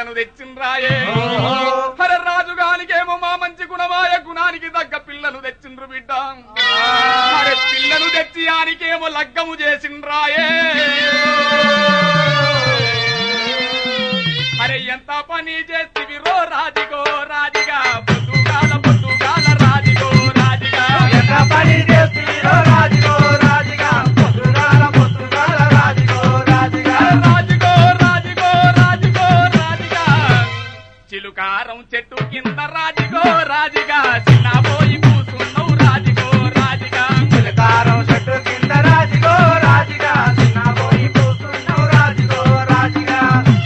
పిల్లను తెచ్చిండ్రాయే అరే రాజుగానికేమో మా మంచి గుణమాయ గుణానికి తగ్గ పిల్లను తెచ్చిండ్రు బిడ్డ అరే పిల్లను తెచ్చి ఆనికేమో లగ్గము చేసిండ్రాయే అరే ఎంత పని చేస్తివి రో రాజిగో రాజిగా పొద్దుగాల పొద్దుగాల రాజిగో రాజిగా ఎంత పని చేస్తుందో రాజుగో రాజుగా పొద్దుగాల పొద్దుగాల రాజుగో రాజుగా రాజుగో రాజుగో రాజుగో రాజుగా చిలుకారం చెట్టు కింద రాజుగో రాజుగా చిన్నపోయి కూసున్నావు రాజుగో రాజుగా చిలకారం చెట్టు కింద రాజుగో రాజుగా చిన్నపోయి కూర్చున్నావు రాజుగో రాజుగా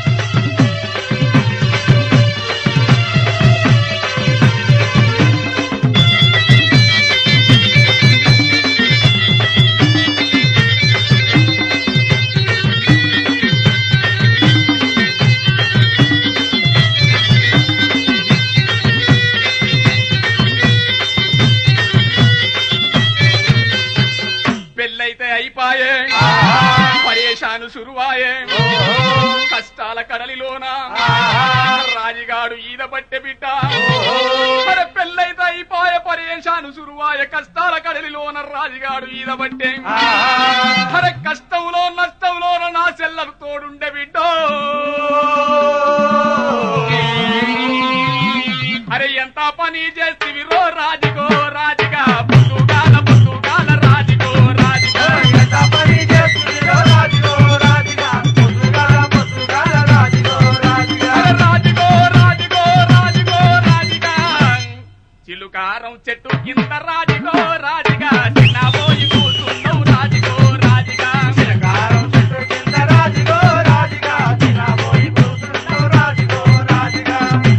పెళ్ళైతే అయిపాయే పరేషాను సురువాయే కష్టాల కడలిలోన రాజుగాడు ఈద పట్టె బిడ్డ అరే పెళ్ళైతే అయిపాయే పరేషాను సురువాయే కష్టాల కడలిలోన రాజుగాడు ఈద పట్టే అరే కష్టంలో నష్టంలోన నా చెల్లలు తోడుండే బిడ్డ అరే ఎంత పని చేస్తివి రో రాజుగో రాజుగా పొద్దుగాల పొద్దుగాల రాజుగో రాజుగా ఎంత పని చేస్తుందో రాజుగో రాజుగా పొద్దుగాల పొద్దుగాల రాజుగో రాజుగా అరే రాజుగో రాజుగో రాజుగో రాజుగా చిలుకారం చెట్టు కింద రాజుగో రాజుగా చిన్నబోయి కూసున్నావు రాజుగో రాజుగా చిలకారం చెట్టు కింద రాజుగో రాజుగా చిన్నపోయి కూర్చున్నావు రాజుగో రాజుగా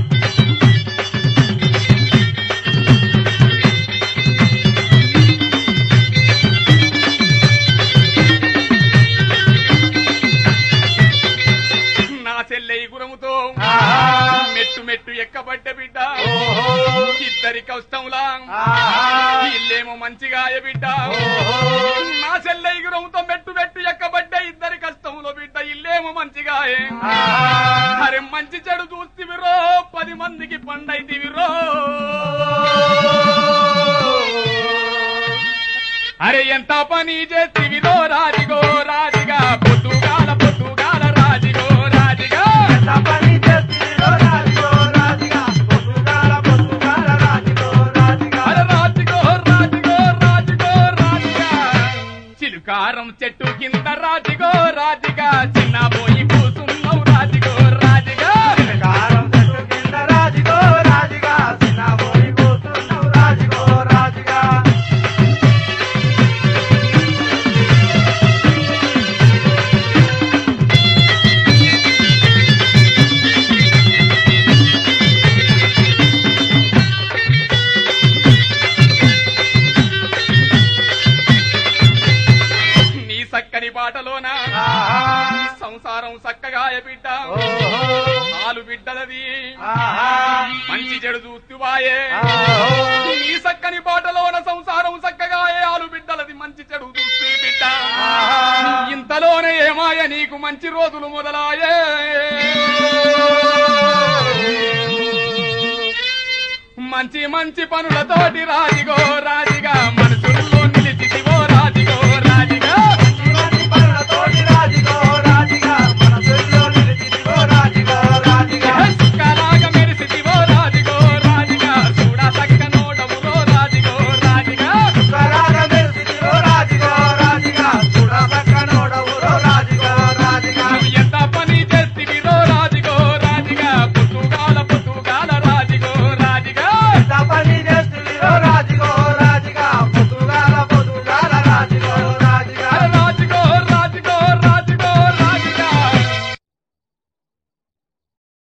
నా చెల్లె గురముతో ఆహా. మెట్టు మెట్టు ఎక్కబడ్డ బిడ్డ ఓహో. ఇద్దరి కష్టంలా ఆహా. ఇల్లేమో మంచిగా బిడ్డ ఓహో. నా చెల్లె గురముతో మెట్టు మెట్టు ఎక్కబడ్డ ఇద్దరి కష్టంలో బిడ్డ ఇల్లేమో మంచిగా ఆహా. అరే మంచి చెడు చూస్తివిరో పది మందికి పండైతివిరో అరే ఎంత పని చేస్తివిరో రాజిగో రాజిగా పొద్దుగాల పొద్దుగాల రాజిగో రాజిగా ఎంత పని చేస్తుందో రాజుగో రాజుగా పొద్దుగాల పొద్దుగాల రాజుగో రాజుగా అరే రాజిగో రాజిగో రాజిగో రాజిగా చిలుకారం చెట్టు కింద రాజిగో రాజిగా చిన్న పోయి కూసున్నావు రాజిగో రాజిగా చిలకారం చెట్టు కింద రాజుగో రాజుగా చిన్నపోయి కూర్చున్నావు రాజుగో రాజుగా నీ సక్కని బాటలోన ఆహా. సంసారం సక్కగా బిడ్డ ఓహో. నాలు బిడ్డలది ఆహా. మంచి చెడు చూస్తువాయే ఆహో. నీ సక్కని బాటలోన సంసారం సక్కగా ఆలు బిడ్డలది మంచి చెడు చూస్తూ బిడ్డ ఆహా. ఇంతలోనే ఏమాయ నీకు మంచి రోజులు మొదలాయే మంచి మంచి పనులతోటి రాజిగో రాజిగా మన